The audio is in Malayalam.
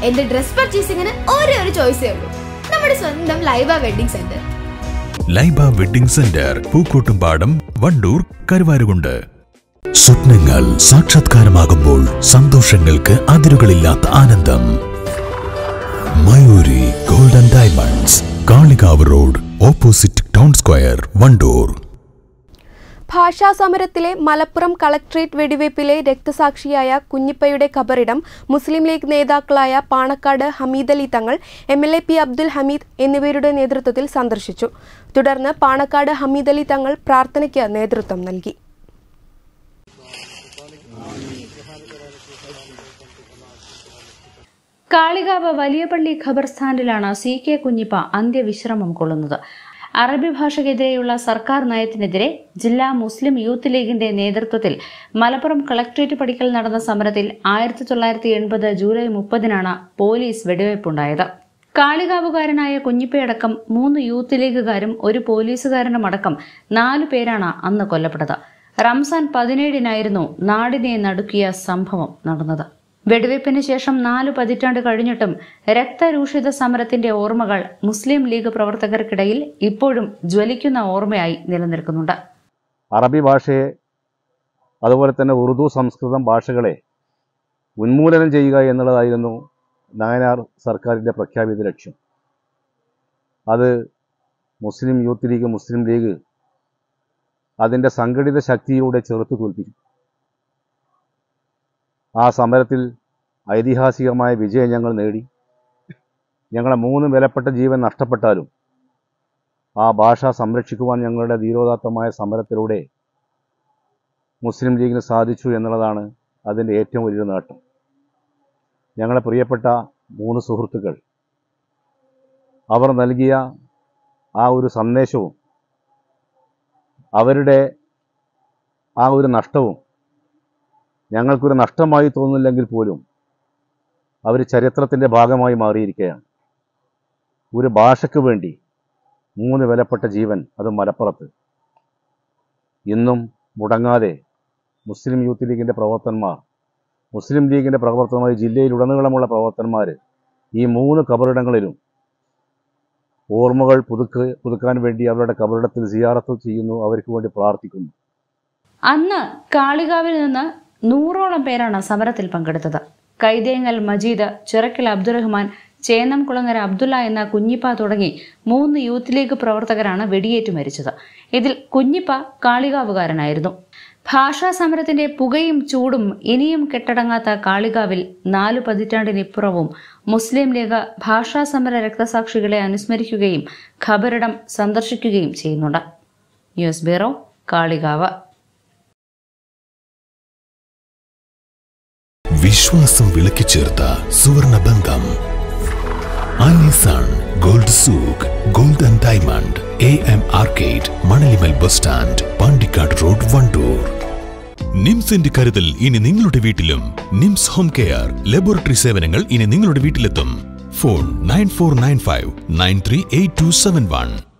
എന്റെ ഡ്രസ് പർച്ചേസിംഗിന് ഒരേ ഒരു ചോയ്സേ ഉള്ളൂ നമ്മുടെ സ്വന്തം Laiba wedding centre Laiba wedding centre Pookkottumpadam Wandoor Karuvarakundu സ്വപ്നങ്ങൾ സാക്ഷാത്കാരമാകുമ്പോൾ സന്തോഷങ്ങൾക്ക് അതിരുകളില്ലാത്ത ആനന്ദം Mayoori golden diamonds Kalikavu road opposite town square Wandoor ഭാഷാ സമരത്തിലെ മലപ്പുറം കളക്ട്രേറ്റ് വെടിവയ്പ്പിലെ രക്തസാക്ഷിയായ കുഞ്ഞിപ്പയുടെ ഖബറിടം മുസ്ലിം ലീഗ് നേതാക്കളായ Panakkad Hameed Ali Thangal M L A P Abdul Hameed എന്നിവരുടെ നേതൃത്വത്തിൽ സന്ദർശിച്ചു തുടർന്ന് പാണക്കാട് ഹമീദ് അലി തങ്ങൾ പ്രാർത്ഥനയ്ക്ക് നേതൃത്വം നൽകി കാളികാവ് വലിയ പള്ളി ഖബർസ്ഥാനിലാണ് സി കെ കുഞ്ഞിപ്പ അന്ത്യവിശ്രമം കൊള്ളുന്നത് അറബി ഭാഷയ്ക്കെതിരെയുള്ള സർക്കാർ നയത്തിനെതിരെ ജില്ലാ മുസ്ലിം യൂത്ത് ലീഗിന്റെ നേതൃത്വത്തിൽ മലപ്പുറം കളക്ട്രേറ്റ് പടിക്കൽ നടന്ന സമരത്തിൽ ആയിരത്തി തൊള്ളായിരത്തി എൺപത് ജൂലൈ മുപ്പതിനാണ് പോലീസ് വെടിവയ്പുണ്ടായത് കാളികാവുകാരനായ കുഞ്ഞിപ്പയടക്കം മൂന്ന് യൂത്ത് ലീഗുകാരും ഒരു പോലീസുകാരനും അടക്കം നാലു പേരാണ് അന്ന് കൊല്ലപ്പെട്ടത് റംസാൻ പതിനേഴിനായിരുന്നു നാടിനെ നടുക്കിയ സംഭവം നടന്നത് വെടിവയ്പ്പിന് ശേഷം നാലു പതിറ്റാണ്ട് കഴിഞ്ഞിട്ടും രക്തരൂഷിത സമരത്തിന്റെ ഓർമ്മകൾ മുസ്ലിം ലീഗ് പ്രവർത്തകർക്കിടയിൽ ഇപ്പോഴും ജ്വലിക്കുന്ന ഓർമ്മയായി നിലനിൽക്കുന്നുണ്ട് അറബി ഭാഷയെ അതുപോലെ തന്നെ ഉറുദു സംസ്കൃതം ഭാഷകളെ ഉന്മൂലനം ചെയ്യുക എന്നുള്ളതായിരുന്നു നായനാർ സർക്കാരിൻ്റെ പ്രഖ്യാപിത ലക്ഷ്യം അത് മുസ്ലിം യൂത്ത് ലീഗ് മുസ്ലിം ലീഗ് അതിൻ്റെ സംഘടിത ശക്തിയിലൂടെ ചെറുത്തു തോൽപ്പിച്ചു ആ സമരത്തിൽ ഐതിഹാസികമായ വിജയം ഞങ്ങൾ നേടി ഞങ്ങളെ മൂന്ന് വിലപ്പെട്ട ജീവൻ നഷ്ടപ്പെട്ടാലും ആ ഭാഷ സംരക്ഷിക്കുവാൻ ഞങ്ങളുടെ ധീരോദാത്തമായ സമരത്തിലൂടെ മുസ്ലിം ലീഗിന് സാധിച്ചു എന്നുള്ളതാണ് അതിൻ്റെ ഏറ്റവും വലിയ നേട്ടം ഞങ്ങളെ പ്രിയപ്പെട്ട മൂന്ന് സുഹൃത്തുക്കൾ അവർ നൽകിയ ആ ഒരു സന്ദേശവും അവരുടെ ആ ഒരു നഷ്ടവും ഞങ്ങൾക്കൊരു നഷ്ടമായി തോന്നുന്നില്ലെങ്കിൽ പോലും അവർ ചരിത്രത്തിൻ്റെ ഭാഗമായി മാറിയിരിക്കുകയാണ് ഒരു ഭാഷയ്ക്ക് വേണ്ടി മൂന്ന് വിലപ്പെട്ട ജീവൻ അത് മലപ്പുറത്ത് ഇന്നും മുടങ്ങാതെ മുസ്ലിം യൂത്ത് ലീഗിൻ്റെ പ്രവർത്തകന്മാർ മുസ്ലിം ലീഗിൻ്റെ പ്രവർത്തനമായി ജില്ലയിലുടനീളമുള്ള പ്രവർത്തകന്മാർ ഈ മൂന്ന് കബറിടങ്ങളിലും ഓർമ്മകൾ പുതുക്ക് പുതുക്കാൻ വേണ്ടി അവരുടെ കബറിടത്തിൽ സിയാറത്ത് ചെയ്യുന്നു അവർക്ക് വേണ്ടി പ്രാർത്ഥിക്കുന്നു അന്ന് കാളികാവിൽ നിന്ന് നൂറോളം പേരാണ് സമരത്തിൽ പങ്കെടുത്തത് കൈതേങ്ങൽ മജീദ് ചിറക്കൽ അബ്ദുറഹ്മാൻ ചേന്നംകുളങ്ങര അബ്ദുള്ള എന്ന കുഞ്ഞിപ്പ തുടങ്ങി മൂന്ന് യൂത്ത് ലീഗ് പ്രവർത്തകരാണ് വെടിയേറ്റ് മരിച്ചത് ഇതിൽ കുഞ്ഞിപ്പ കാളികാവുകാരനായിരുന്നു ഭാഷാ സമരത്തിന്റെ പുകയും ചൂടും ഇനിയും കെട്ടടങ്ങാത്ത കാളികാവിൽ നാലു പതിറ്റാണ്ടിനിപ്പുറവും മുസ്ലിം ലീഗ് ഭാഷാ സമര രക്തസാക്ഷികളെ അനുസ്മരിക്കുകയും ഖബറിടം സന്ദർശിക്കുകയും ചെയ്യുന്നുണ്ട് ന്യൂസ് ബ്യൂറോ കാളികാവ് വിശ്വാസം വിളക്കിച്ചേർത്ത സുവർണ ബന്ധം Alison gold souk gold and diamond A M arcade Manalimal bus stand Pandikkad road Wandoor നിംസിന്റെ കരുതൽ ഇനി നിങ്ങളുടെ വീട്ടിലും നിംസ് ഹോം കെയർ ലബോറട്ടറി സേവനങ്ങൾ ഇനി നിങ്ങളുടെ വീട്ടിലെത്തും phone nine four nine five nine three eight two seven one